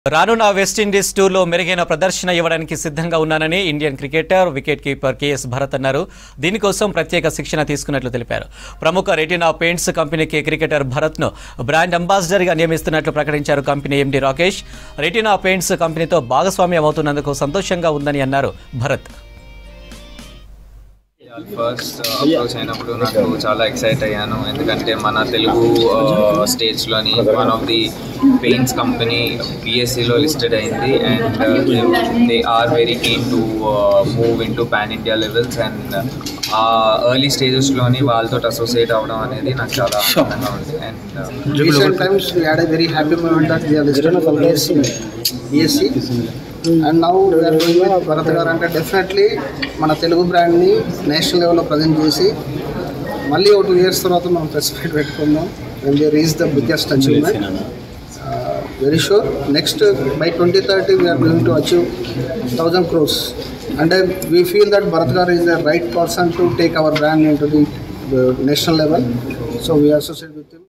రానున్న వెస్టిండీస్ టూర్లో మెరుగైన ప్రదర్శన ఇవ్వడానికి సిద్ధంగా ఉన్నానని Indian cricketer wicket keeper K S Bharat అన్నారు దీనికోసం ప్రత్యేక శిక్షణ తీసుకున్నట్లు తెలిపారు ప్రముఖ రెటినా పెయింట్స్ కంపెనీకి క్రికెటర్ భరత్ను బ్రాండ్ అంబాసిడర్గా నియమిస్తున్నట్లు ప్రకటించారు company M D Rakesh Retina paints కంపెనీతో భాగస్వామ్యం అవుతున్నందుకు సంతోషంగా ఉందని అన్నారు భరత్ ఫస్ట్ అప్రోచ్ అయినప్పుడు నాకు చాలా ఎక్సైట్ అయ్యాను ఎందుకంటే మన తెలుగు స్టేట్స్లోని one of the paints company పిఎస్సిలో లిస్టెడ్ అయింది and they are very keen to move in to pan India levels and ah early స్టేజెస్లోని వాళ్ళతో అసోసియేట్ అవ్వడం అనేది నాకు చాలా ఆనందంగా ఉంది and recent times we had a very happy moment that we are listed for BSc, BSc and now we are doing with Bharat garu అంటే definitely మన తెలుగు బ్రాండ్ని నేషనల్ లెవెల్లో ప్రజెంట్ చేసి మళ్ళీ ఒక టూ ఇయర్స్ తర్వాత మనం ప్రెస్ మీట్ పెట్టుకుందాం and we reach the biggest achievement very sure next by twenty thirty we are going to achieve thousand crores అంటే we feel that Bharat garu is the right person to take our brand in to the national level so we associate with